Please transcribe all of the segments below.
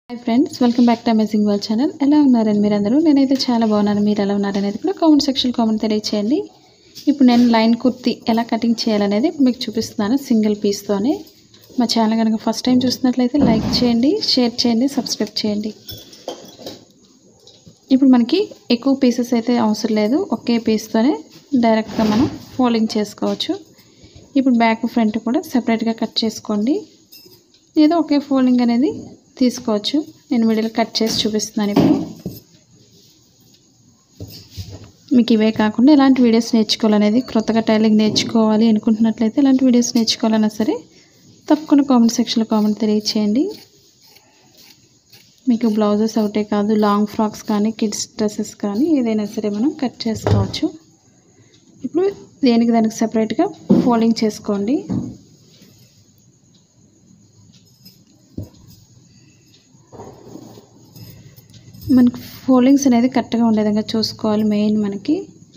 hi friends welcome back to amazing world channel ఎలా ఉన్నారని మీరందరూ నేనైతే చాలా బాగున్నాను మీరు ఎలా ఉన్నారనేది కూడా కామెంట్ సెక్షన్ కామెంట్ తెలియచేయండి ఇప్పుడు నేను లైన్ కుర్తి ఎలా కటింగ్ చేయాలనేది ఇప్పుడు మీకు చూపిస్తున్నాను సింగిల్ పీస్తోనే మా ఛానల్ కనుక ఫస్ట్ టైం చూస్తున్నట్లయితే లైక్ చేయండి షేర్ చేయండి సబ్స్క్రైబ్ చేయండి ఇప్పుడు మనకి ఎక్కువ పీసెస్ అయితే అవసరం లేదు ఒకే పీస్తోనే డైరెక్ట్గా మనం ఫోల్డింగ్ చేసుకోవచ్చు ఇప్పుడు బ్యాక్ ఫ్రంట్ కూడా సపరేట్గా కట్ చేసుకోండి ఏదో ఒకే ఫోల్డింగ్ అనేది తీసుకోవచ్చు నేను మిడిల్ కట్ చేసి చూపిస్తున్నాను ఇప్పుడు మీకు ఇవే కాకుండా ఎలాంటి వీడియోస్ నేర్చుకోవాలనేది క్రొత్తగా టైలింగ్ నేర్చుకోవాలి అనుకుంటున్నట్లయితే ఎలాంటి వీడియోస్ నేర్చుకోవాలన్నా సరే తప్పకుండా కామెంట్ సెక్షన్లో కామెంట్ తెలియచేయండి మీకు బ్లౌజెస్ ఒకటే కాదు లాంగ్ ఫ్రాక్స్ కానీ కిడ్స్ డ్రెస్సెస్ కానీ ఏదైనా సరే మనం కట్ చేసుకోవచ్చు ఇప్పుడు దేనికి దానికి సపరేట్గా ఫోల్డింగ్ చేసుకోండి మనకి ఫోల్డింగ్స్ అనేది కరెక్ట్గా ఉండే విధంగా చూసుకోవాలి మెయిన్ మనకి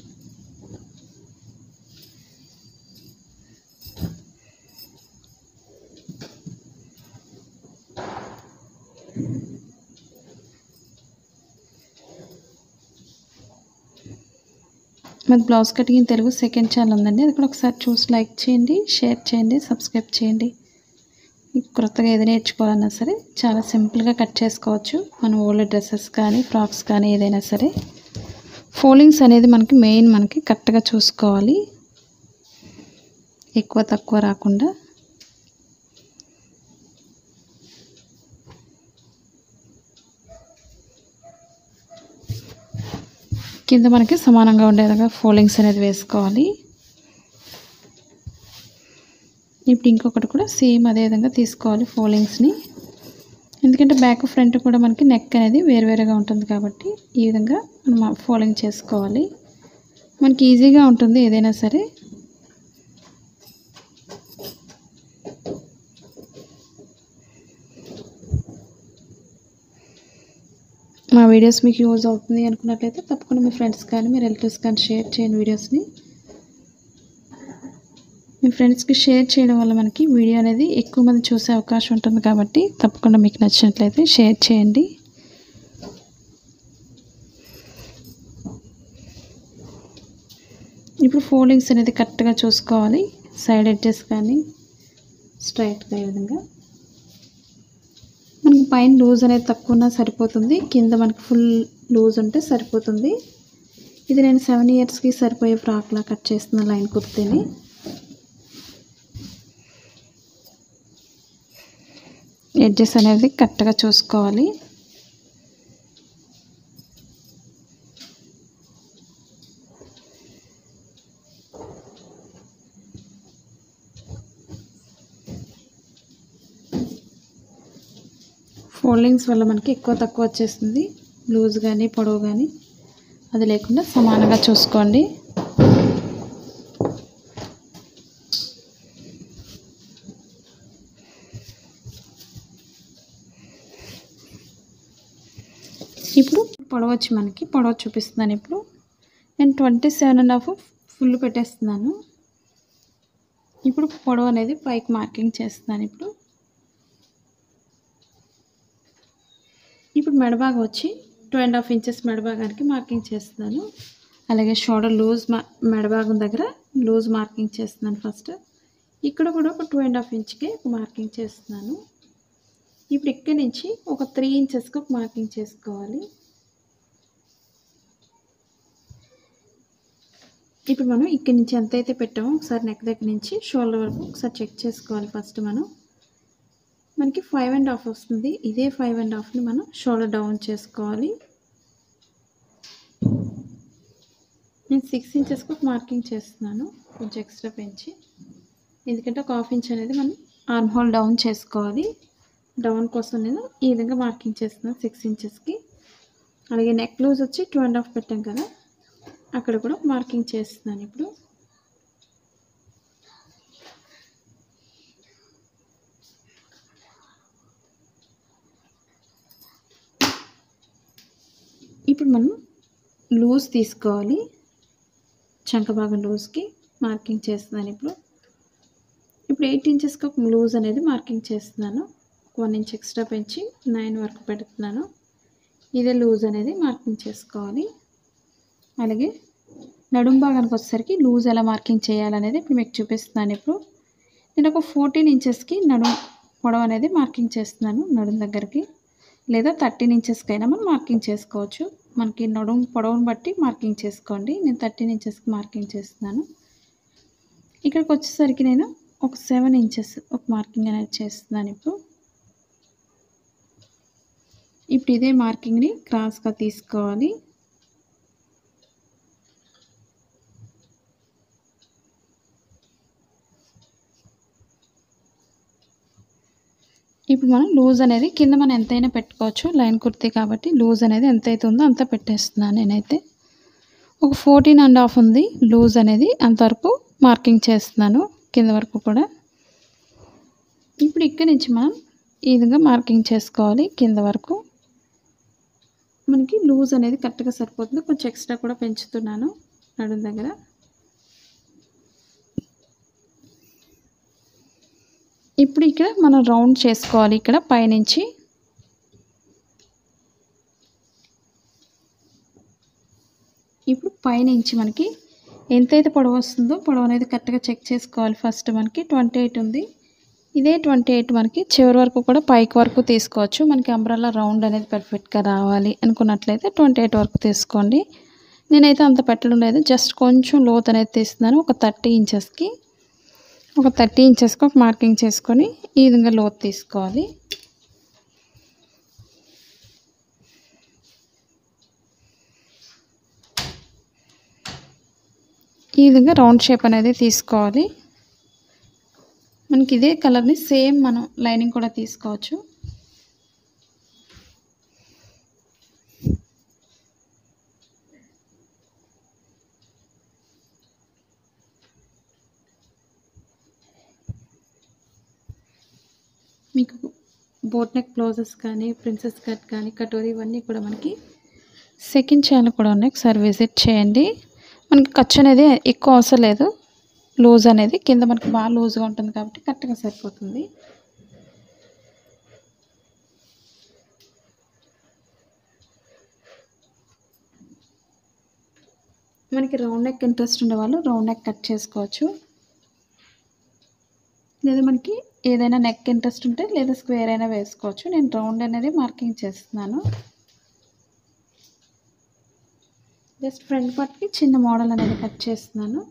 మాది blouse cutting Telugu second channel ఉందండి అది కూడా ఒకసారి చూసి లైక్ చేయండి షేర్ చేయండి సబ్స్క్రైబ్ చేయండి మీకు కొత్తగా ఏది నేర్చుకోవాలన్నా సరే చాలా సింపుల్గా కట్ చేసుకోవచ్చు మన ఓల్డ్ డ్రెస్సెస్ కానీ ఫ్రాక్స్ కానీ ఏదైనా సరే ఫోల్డింగ్స్ అనేది మనకి మెయిన్ మనకి కరెక్ట్గా చూసుకోవాలి ఎక్కువ తక్కువ రాకుండా కింద మనకి సమానంగా ఉండేలాగా ఫోల్డింగ్స్ అనేది వేసుకోవాలి ఇప్పుడు ఇంకొకటి కూడా సేమ్ అదే విధంగా తీసుకోవాలి ఫోల్డింగ్స్ని ఎందుకంటే బ్యాక్ ఫ్రంట్ కూడా మనకి నెక్ అనేది వేరువేరుగా ఉంటుంది కాబట్టి ఈ విధంగా మనం ఫోల్డింగ్ చేసుకోవాలి మనకి ఈజీగా ఉంటుంది ఏదైనా సరే మా వీడియోస్ మీకు యూజ్ అవుతుంది అనుకున్నట్లయితే తప్పకుండా మీ ఫ్రెండ్స్ కానీ మీ రిలేటివ్స్ కానీ షేర్ చేయండి వీడియోస్ని మీ ఫ్రెండ్స్కి షేర్ చేయడం వల్ల మనకి వీడియో అనేది ఎక్కువ మంది చూసే అవకాశం ఉంటుంది కాబట్టి తప్పకుండా మీకు నచ్చినట్లయితే షేర్ చేయండి ఇప్పుడు ఫోల్డింగ్స్ అనేది కరెక్ట్గా చూసుకోవాలి సైడ్ ఎడ్జెస్ కానీ స్ట్రైట్గా ఈ విధంగా మనకి పైన లూజ్ అనేది తక్కువ ఉన్నా సరిపోతుంది కింద మనకి ఫుల్ లూజ్ ఉంటే సరిపోతుంది ఇది నేను సెవెన్ ఇయర్స్కి సరిపోయే ఫ్రాక్లా కట్ చేస్తున్న లైన్ కుర్తీని ఎడ్జెస్ అనేది కరెక్ట్గా చూసుకోవాలి ఫోల్డింగ్స్ వల్ల మనకి ఎక్కువ తక్కువ వచ్చేస్తుంది లూజ్ కానీ పొడవు కానీ అది లేకుండా సమానంగా చూసుకోండి ఇప్పుడు పొడవు వచ్చి మనకి పొడవు చూపిస్తున్నాను ఇప్పుడు నేను twenty seven and half full పెట్టేస్తున్నాను ఇప్పుడు పొడవు అనేది పైకి మార్కింగ్ చేస్తున్నాను ఇప్పుడు ఇప్పుడు మెడబాగా వచ్చి టూ అండ్ హాఫ్ ఇంచెస్ మెడభాగానికి మార్కింగ్ చేస్తున్నాను అలాగే షోల్డర్ లూజ్ మా మెడభాగం దగ్గర లూజ్ మార్కింగ్ చేస్తున్నాను ఫస్ట్ ఇక్కడ కూడా ఒక టూ అండ్ హాఫ్ ఇంచ్కి మార్కింగ్ చేస్తున్నాను ఇప్పుడు ఇక్కడి నుంచి ఒక త్రీ ఇంచెస్కి ఒక మార్కింగ్ చేసుకోవాలి ఇప్పుడు మనం ఇక్కడి నుంచి ఎంత అయితే పెట్టామో ఒకసారి నెక్ దగ్గర నుంచి షోల్డర్ వరకు ఒకసారి చెక్ చేసుకోవాలి ఫస్ట్ మనం మనకి ఫైవ్ అండ్ హాఫ్ వస్తుంది ఇదే ఫైవ్ అండ్ హాఫ్ని మనం షోల్డర్ డౌన్ చేసుకోవాలి నేను సిక్స్ ఇంచెస్కి ఒక మార్కింగ్ చేస్తున్నాను కొంచెం ఎక్స్ట్రా పెంచి ఎందుకంటే ఒక హాఫ్ ఇంచ్ అనేది మనం ఆర్మ్ హోల్ డౌన్ చేసుకోవాలి డౌన్ కోసం నేను ఈ విధంగా మార్కింగ్ చేస్తున్నాను సిక్స్ ఇంచెస్కి అలాగే నెక్ లూజ్ వచ్చి టూ అండ్ హాఫ్ పెట్టాం కదా అక్కడ కూడా మార్కింగ్ చేస్తున్నాను ఇప్పుడు ఇప్పుడు మనం లూజ్ తీసుకోవాలి చంక భాగం లూజ్కి మార్కింగ్ చేస్తున్నాను ఇప్పుడు ఇప్పుడు ఎయిట్ ఇంచెస్కి ఒక లూజ్ అనేది మార్కింగ్ చేస్తున్నాను వన్ ఇంచ్ ఎక్స్ట్రా పెంచి నైన్ వరకు పెడుతున్నాను ఇదే లూజ్ అనేది మార్కింగ్ చేసుకోవాలి అలాగే నడుం భాగానికి వచ్చేసరికి లూజ్ ఎలా మార్కింగ్ చేయాలనేది ఇప్పుడు మీకు చూపిస్తున్నాను ఇప్పుడు నేను ఒక ఫోర్టీన్ ఇంచెస్కి నడుం పొడవు అనేది మార్కింగ్ చేస్తున్నాను నడుం దగ్గరికి లేదా థర్టీన్ ఇంచెస్కి అయినా మనం మార్కింగ్ చేసుకోవచ్చు మనకి నడుం పొడవును బట్టి మార్కింగ్ చేసుకోండి నేను థర్టీన్ ఇంచెస్కి మార్కింగ్ చేస్తున్నాను ఇక్కడికి వచ్చేసరికి నేను ఒక సెవెన్ ఇంచెస్ ఒక మార్కింగ్ అనేది చేస్తున్నాను ఇప్పుడు ఇప్పుడు ఇదే మార్కింగ్ని క్రాస్గా తీసుకోవాలి ఇప్పుడు మనం లూజ్ అనేది కింద మనం ఎంతైనా పెట్టుకోవచ్చు లైన్ కుర్తీ కాబట్టి లూజ్ అనేది ఎంత అవుతుందో అంత పెట్టేస్తున్నాను నేనైతే ఒక ఫోర్టీన్ అండ్ హాఫ్ ఉంది లూజ్ అనేది అంతవరకు మార్కింగ్ చేస్తున్నాను కింద వరకు కూడా ఇప్పుడు ఇక్కడి నుంచి మనం ఈ విధంగా మార్కింగ్ చేసుకోవాలి కింద వరకు మనకి లూజ్ అనేది కరెక్ట్గా సరిపోతుంది కొంచెం ఎక్స్ట్రా కూడా పెంచుతున్నాను నడుం దగ్గర ఇప్పుడు ఇక్కడ మనం రౌండ్ చేసుకోవాలి ఇక్కడ పైనుంచి ఇప్పుడు పైనుంచి మనకి ఎంతైతే పొడవు వస్తుందో పొడవు అనేది కరెక్ట్గా చెక్ చేసుకోవాలి ఫస్ట్ మనకి ట్వంటీ ఎయిట్ ఉంది ఇదే ట్వంటీ ఎయిట్ మనకి చివరి వరకు కూడా పైకి వరకు తీసుకోవచ్చు మనకి అంబ్రల్లా రౌండ్ అనేది పర్ఫెక్ట్గా రావాలి అనుకున్నట్లయితే ట్వంటీ ఎయిట్ వరకు తీసుకోండి నేనైతే అంత పెట్టడం లేదు జస్ట్ కొంచెం లోత్ అనేది తీస్తున్నాను ఒక థర్టీ ఇంచెస్కి ఒక థర్టీ ఇంచెస్కి ఒక మార్కింగ్ చేసుకొని ఈ విధంగా లోతు తీసుకోవాలి ఈ విధంగా రౌండ్ షేప్ అనేది తీసుకోవాలి మనకి ఇదే కలర్ని సేమ్ మనం లైనింగ్ కూడా తీసుకోవచ్చు మీకు బోట్ నెక్ బ్లౌజెస్ కానీ ప్రిన్సెస్ కట్ కానీ కటోరీ ఇవన్నీ కూడా మనకి సెకండ్ ఛానల్ కూడా ఉన్నాయి ఒకసారి విజిట్ చేయండి మనకి ఖర్చు అనేది ఎక్కువ అవసరం లేదు లూజ్ అనేది కింద మనకి బాగా లూజ్గా ఉంటుంది కాబట్టి కరెక్ట్గా సరిపోతుంది మనకి రౌండ్ నెక్ ఇంట్రెస్ట్ ఉండే వాళ్ళు రౌండ్ నెక్ కట్ చేసుకోవచ్చు లేదా మనకి ఏదైనా నెక్ ఇంట్రెస్ట్ ఉంటే లేదా స్క్వేర్ అయినా వేసుకోవచ్చు నేను రౌండ్ అనేది మార్కింగ్ చేస్తున్నాను జస్ట్ ఫ్రంట్ పార్ట్కి చిన్న మోడల్ అనేది కట్ చేస్తున్నాను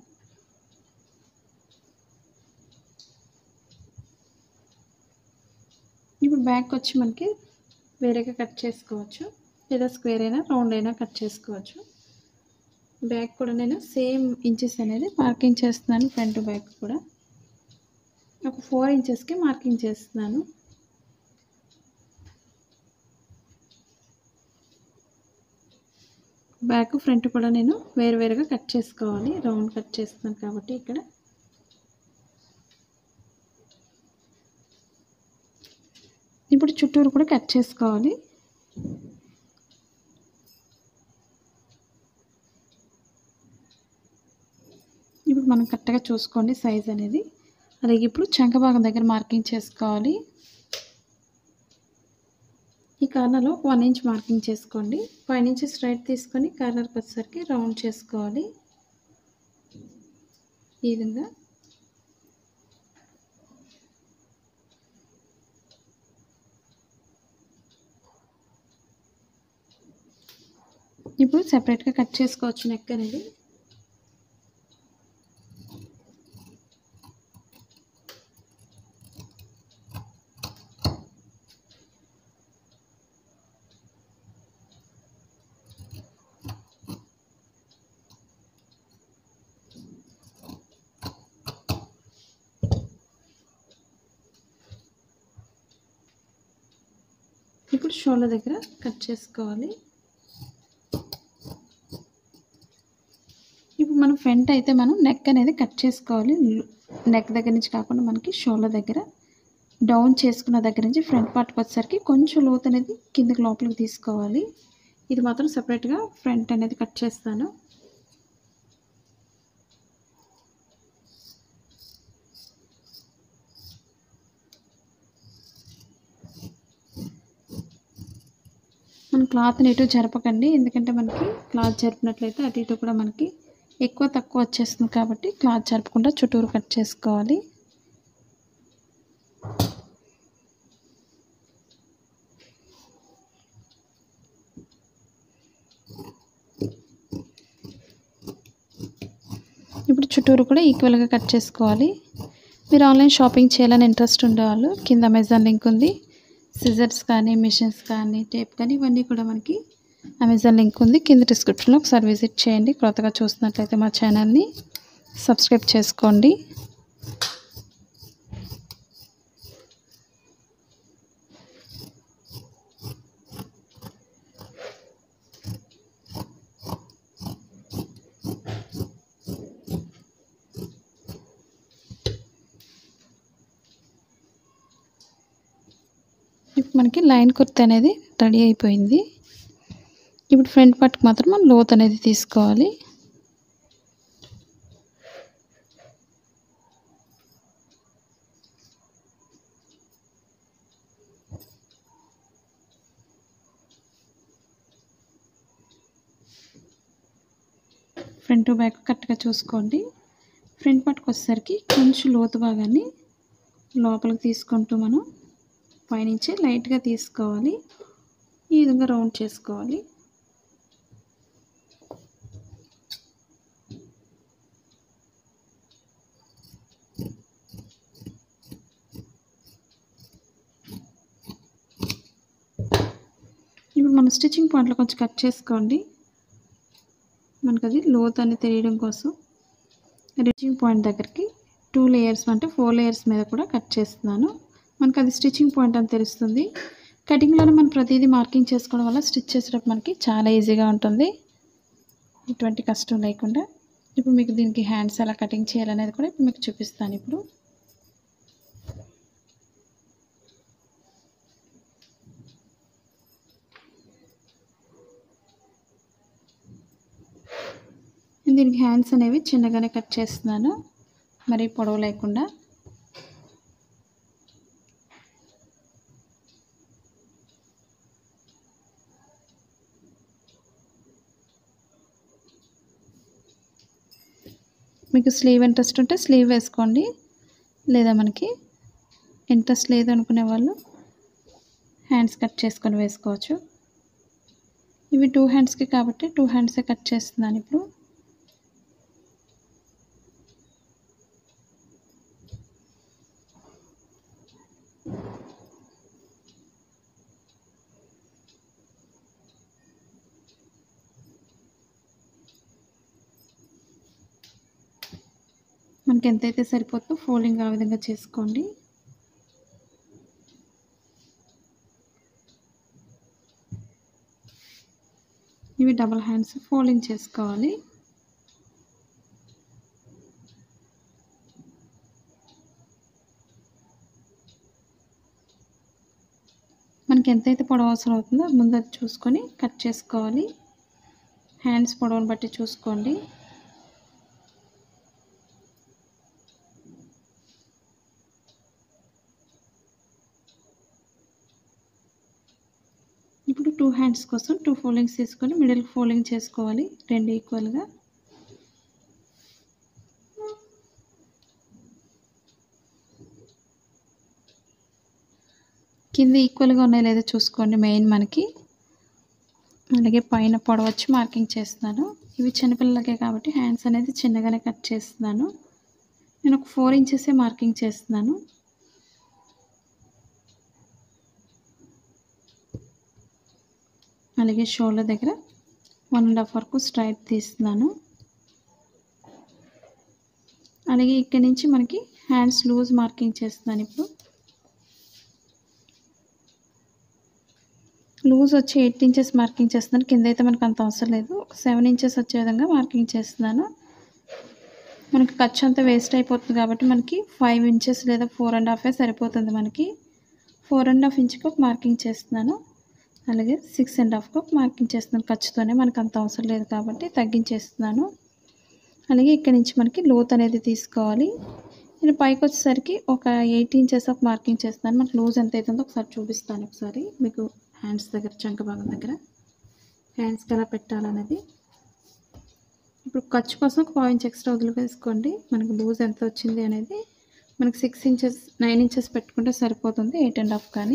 ఇప్పుడు బ్యాక్ వచ్చి మనకి వేరేగా కట్ చేసుకోవచ్చు లేదా స్క్వేర్ అయినా రౌండ్ అయినా కట్ చేసుకోవచ్చు బ్యాక్ కూడా నేను సేమ్ ఇంచెస్ అనేది మార్కింగ్ చేస్తున్నాను ఫ్రంట్ బ్యాక్ కూడా ఒక ఫోర్ ఇంచెస్కి మార్కింగ్ చేస్తున్నాను బ్యాక్ ఫ్రంట్ కూడా నేను వేరువేరుగా కట్ చేసుకోవాలి రౌండ్ కట్ చేస్తున్నాను కాబట్టి ఇక్కడ ఇప్పుడు చుట్టూరు కూడా కట్ చేసుకోవాలి ఇప్పుడు మనం కరెక్ట్గా చూసుకోండి సైజ్ అనేది అలాగే ఇప్పుడు చంక భాగం దగ్గర మార్కింగ్ చేసుకోవాలి ఈ కార్నర్లో వన్ ఇంచ్ మార్కింగ్ చేసుకోండి ఫైవ్ ఇంచ్ స్ట్రైట్ తీసుకొని కార్నర్కి వచ్చేసరికి రౌండ్ చేసుకోవాలి ఈ విధంగా ఇప్పుడు సెపరేట్గా కట్ చేసుకోవచ్చు నెక్ అనేది ఇప్పుడు షోల్డర్ దగ్గర కట్ చేసుకోవాలి ఇప్పుడు మనం ఫ్రంట్ అయితే మనం నెక్ అనేది కట్ చేసుకోవాలి నెక్ దగ్గర నుంచి కాకుండా మనకి షోల్డర్ దగ్గర డౌన్ చేసుకున్న దగ్గర నుంచి ఫ్రంట్ పార్ట్కి వచ్చేసరికి కొంచెం లోతు అనేది కిందకి లోపలికి తీసుకోవాలి ఇది మాత్రం సపరేట్గా ఫ్రంట్ అనేది కట్ చేస్తాను మన క్లాత్ని ఎటు జరపకండి ఎందుకంటే మనకి క్లాత్ జరిపినట్లయితే అటు ఇటు కూడా మనకి ఎక్కువ తక్కువ వచ్చేస్తుంది కాబట్టి క్లాత్ జరపకుండా చుట్టూరు కట్ చేసుకోవాలి ఇప్పుడు చుట్టూరు కూడా ఈక్వల్గా కట్ చేసుకోవాలి మీరు ఆన్లైన్ షాపింగ్ చేయాలని ఇంట్రెస్ట్ ఉండేవాళ్ళు కింద అమెజాన్ లింక్ ఉంది సిజర్స్ కానీ మిషన్స్ కానీ టేప్ కానీ ఇవన్నీ కూడా మనకి అమెజాన్ లింక్ ఉంది కింద డిస్క్రిప్షన్లో ఒకసారి విజిట్ చేయండి కొత్తగా చూసినట్లయితే మా ఛానల్ని సబ్స్క్రైబ్ చేసుకోండి ఇప్పుడు మనకి లైన్ కుర్తి అనేది రెడీ అయిపోయింది ఇప్పుడు ఫ్రంట్ పార్ట్కి మాత్రం మనం లోత్ అనేది తీసుకోవాలి ఫ్రంట్ టు బ్యాక్ కరెక్ట్గా చూసుకోండి ఫ్రంట్ పార్ట్కి వచ్చేసరికి కొంచెం లోతు భాగాన్ని లోపలికి తీసుకుంటూ మనం పైనుంచి లైట్గా తీసుకోవాలి ఈ విధంగా రౌండ్ చేసుకోవాలి ఇప్పుడు మనం స్టిచ్చింగ్ పాయింట్లో కొంచెం కట్ చేసుకోండి మనకు అది లోత్ అని తెలియడం కోసం రిచింగ్ పాయింట్ దగ్గరికి టూ లేయర్స్ అంటే ఫోర్ లేయర్స్ మీద కూడా కట్ చేస్తున్నాను మనకు అది స్టిచ్చింగ్ పాయింట్ అని తెలుస్తుంది కటింగ్లోనే మనం ప్రతిదీ మార్కింగ్ చేసుకోవడం వల్ల స్టిచ్ చేసేటప్పుడు మనకి చాలా ఈజీగా ఉంటుంది ఎటువంటి కష్టం లేకుండా ఇప్పుడు మీకు దీనికి హ్యాండ్స్ ఎలా కటింగ్ చేయాలనేది కూడా ఇప్పుడు మీకు చూపిస్తాను ఇప్పుడు దీనికి హ్యాండ్స్ అనేవి చిన్నగానే కట్ చేస్తున్నాను మరి పొడవు లేకుండా మీకు స్లీవ్ ఇంట్రెస్ట్ ఉంటే స్లీవ్ వేసుకోండి లేదా మనకి ఇంట్రెస్ట్ లేదు అనుకునే వాళ్ళు హ్యాండ్స్ కట్ చేసుకొని వేసుకోవచ్చు ఇవి టూ హ్యాండ్స్కి కాబట్టి టూ హ్యాండ్సే కట్ చేస్తున్నాను ఇప్పుడు మనకి ఎంతైతే సరిపోతుందో ఫోల్డింగ్ ఆ విధంగా చేసుకోండి ఇవి డబల్ హ్యాండ్స్ ఫోల్డింగ్ చేసుకోవాలి మనకి ఎంతైతే పొడవు అవసరం అవుతుందో ముందు అది చూసుకొని కట్ చేసుకోవాలి హ్యాండ్స్ పొడవుని బట్టి చూసుకోండి ఇప్పుడు టూ హ్యాండ్స్ కోసం టూ ఫోల్డింగ్స్ తీసుకొని మిడిల్ ఫోల్డింగ్ చేసుకోవాలి రెండు ఈక్వల్గా కింద ఈక్వల్గా ఉన్నాయో లేదో చూసుకోండి మెయిన్ మనకి అలాగే పైన పొడవచ్చి మార్కింగ్ చేస్తున్నాను ఇవి చిన్నపిల్లలకే కాబట్టి హ్యాండ్స్ అనేది చిన్నగానే కట్ చేస్తున్నాను నేను ఒక ఫోర్ ఇంచెసే మార్కింగ్ చేస్తున్నాను అలాగే షోల్డర్ దగ్గర వన్ అండ్ హాఫ్ వరకు స్ట్రైట్ తీస్తున్నాను అలాగే ఇక్కడి నుంచి మనకి హ్యాండ్స్ లూజ్ మార్కింగ్ చేస్తున్నాను ఇప్పుడు లూజ్ వచ్చి ఎయిట్ ఇంచెస్ మార్కింగ్ చేస్తున్నాను కింద అయితే మనకు అంత అవసరం లేదు ఒక సెవెన్ ఇంచెస్ వచ్చే విధంగా మార్కింగ్ చేస్తున్నాను మనకి ఖర్చు అంతా వేస్ట్ అయిపోతుంది కాబట్టి మనకి ఫైవ్ ఇంచెస్ లేదా ఫోర్ అండ్ హాఫే సరిపోతుంది మనకి ఫోర్ అండ్ హాఫ్ ఇంచ్కి ఒక మార్కింగ్ చేస్తున్నాను అలాగే సిక్స్ అండ్ హాఫ్కి ఒక మార్కింగ్ చేస్తున్నాను ఖర్చుతోనే మనకు అంత అవసరం లేదు కాబట్టి తగ్గించేస్తున్నాను అలాగే ఇక్కడ నుంచి మనకి లోత్ అనేది తీసుకోవాలి నేను పైకి వచ్చేసరికి ఒక ఎయిట్ ఇంచెస్ ఒక మార్కింగ్ చేస్తున్నాను మనకు లూజ్ ఎంత అవుతుందో ఒకసారి చూపిస్తాను ఒకసారి మీకు హ్యాండ్స్ దగ్గర చంక భాగం దగ్గర హ్యాండ్స్కి ఎలా పెట్టాలనేది ఇప్పుడు ఖర్చు కోసం ఒక పావు ఇంచ్ ఎక్స్ట్రా వదిలివేసుకోండి మనకి లూజ్ ఎంత వచ్చింది అనేది మనకి సిక్స్ ఇంచెస్ నైన్ ఇంచెస్ పెట్టుకుంటే సరిపోతుంది ఎయిట్ అండ్ హాఫ్ కానీ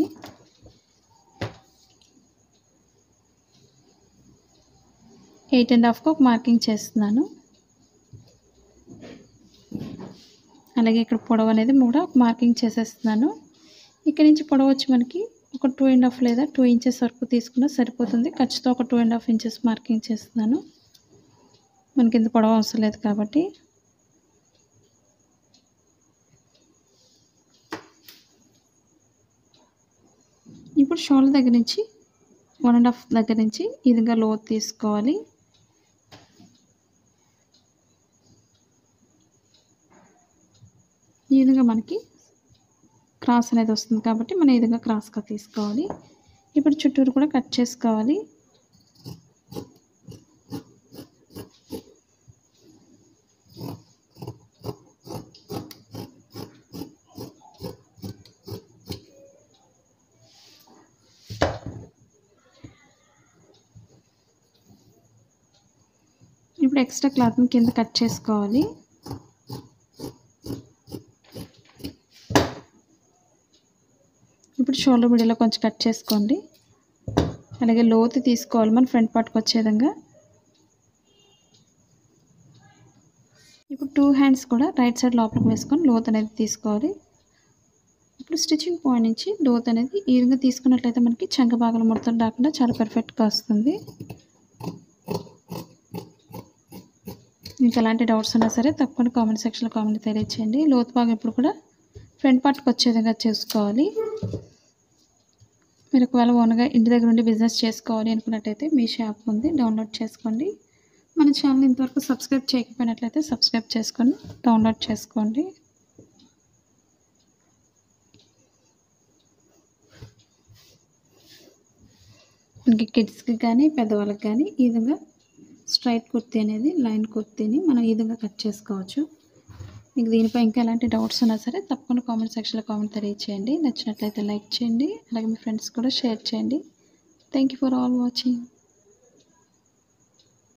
ఎయిట్ అండ్ హాఫ్కి ఒక మార్కింగ్ చేస్తున్నాను అలాగే ఇక్కడ పొడవు అనేది కూడా ఒక మార్కింగ్ చేసేస్తున్నాను ఇక్కడ నుంచి పొడవు వచ్చి మనకి ఒక టూ అండ్ హాఫ్ లేదా టూ ఇంచెస్ వరకు తీసుకున్నా సరిపోతుంది ఖర్చుతో ఒక two and half inches marking చేస్తున్నాను మనకి ఇంత పొడవు అవసరం లేదు కాబట్టి ఇప్పుడు షోల్డర్ దగ్గర నుంచి వన్ అండ్ హాఫ్ దగ్గర నుంచి ఈ విధంగా లోతు తీసుకోవాలి ఈ విధంగా మనకి క్రాస్ అనేది వస్తుంది కాబట్టి మనం ఈ విధంగా క్రాస్గా తీసుకోవాలి ఇప్పుడు చుట్టూరు కూడా కట్ చేసుకోవాలి ఇప్పుడు ఎక్స్ట్రా క్లాత్ని కింద కట్ చేసుకోవాలి ఇప్పుడు షోల్డర్ మిడిలో కొంచెం కట్ చేసుకోండి అలాగే లోతు తీసుకోవాలి మన ఫ్రంట్ పార్ట్కి వచ్చే విధంగా ఇప్పుడు టూ హ్యాండ్స్ కూడా రైట్ సైడ్ లోపలికి వేసుకొని లోత్ అనేది తీసుకోవాలి ఇప్పుడు స్టిచ్చింగ్ పాయింట్ నుంచి లోత్ అనేది ఈ విధంగా తీసుకున్నట్లయితే మనకి చంక భాగాలు మొత్తం రాకుండా చాలా పర్ఫెక్ట్గా వస్తుంది మీకు ఎలాంటి డౌట్స్ ఉన్నా సరే తప్పకుండా కామెంట్ సెక్షన్లో కామెంట్ తెలియచేయండి లోతు భాగం ఇప్పుడు కూడా ఫ్రంట్ పార్ట్కి వచ్చే విధంగా చేసుకోవాలి మీరు ఒకవేళ ఓన్గా ఇంటి దగ్గర ఉండి బిజినెస్ చేసుకోవాలి అనుకున్నట్టయితే మీ షాప్ ఉంది డౌన్లోడ్ చేసుకోండి మన ఛానల్ ఇంతవరకు సబ్స్క్రైబ్ చేయకపోయినట్లయితే సబ్స్క్రైబ్ చేసుకొని డౌన్లోడ్ చేసుకోండి మనకి కిడ్స్కి కానీ పెద్దవాళ్ళకి కానీ ఈ విధంగా స్ట్రైట్ కుర్తీ అనేది లైన్ కుర్తీని మనం ఈ విధంగా కట్ చేసుకోవచ్చు మీకు దీనిపై ఇంకా ఎలాంటి డౌట్స్ ఉన్నా సరే తప్పకుండా కామెంట్ సెక్షన్లో కామెంట్ తెలియచేయండి నచ్చినట్లయితే లైక్ చేయండి అలాగే మీ ఫ్రెండ్స్ కూడా షేర్ చేయండి thank you for all watching